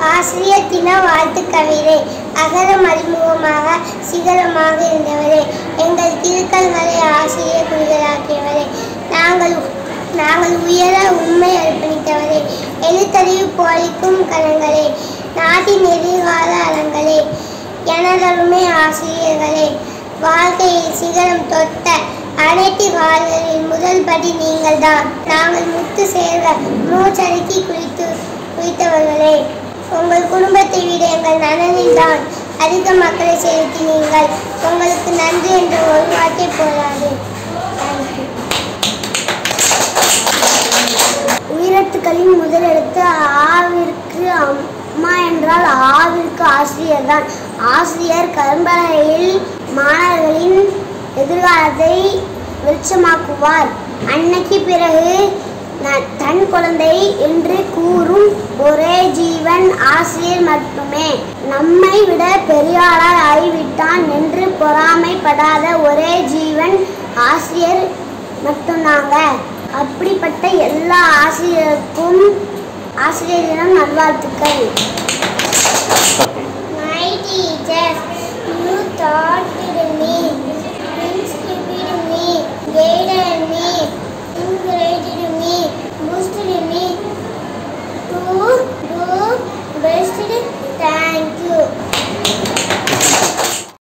ஆசிரியர் தின வாழ்த்து கவிதை அகரம் அறிமுகமாக சிகரமாக இருந்தவரே எங்கள் திருக்கல்களை ஆசிரியர் குறிகளாக்கியவரே நாங்கள் நாங்கள் உயர உண்மை அர்ப்பணித்தவரே எழுத்தறிவு போலிக்கும் கரங்களே நாட்டின் எதிர்கால அறங்களே எனதருமை ஆசிரியர்களே வாழ்க்கையில் சிகரம் தொட்ட அனைத்து கால்களின் முதல் படி நீங்கள்தான் நாங்கள் முத்து சேர்க மூச்சடுக்கி குளித்து குளித்தவர்களே உங்கள் குடும்பத்தை விட எங்கள் நலனில் தான் அதிக மக்களை செலுத்தினீர்கள் உங்களுக்கு நன்றி என்ற ஒரு வார்த்தை போதாது தேங்க்யூ உயிரெழுத்துக்களின் முதல் எழுத்து ஆவிற்கு அம்மா என்றால் ஆவிற்கு ஆசிரியர் தான் ஆசிரியர் கரும்பலகையில் மாணவர்களின் எதிர்காலத்தை வெளிச்சமாக்குவார் அன்னைக்கு பிறகு ந- தன் குழந்தை என்று கூறும் ஒரே ஜீவன் ஆசிரியர் மட்டுமே நம்மை விட பெரியாளார் ஆகிவிட்டான் என்று பொறாமைப்படாத ஒரே ஜீவன் ஆசிரியர் மட்டும்தாங்க அப்படிப்பட்ட எல்லா ஆசிரியருக்கும் ஆசிரியர் தினம் நல்வாழ்த்துக்கள்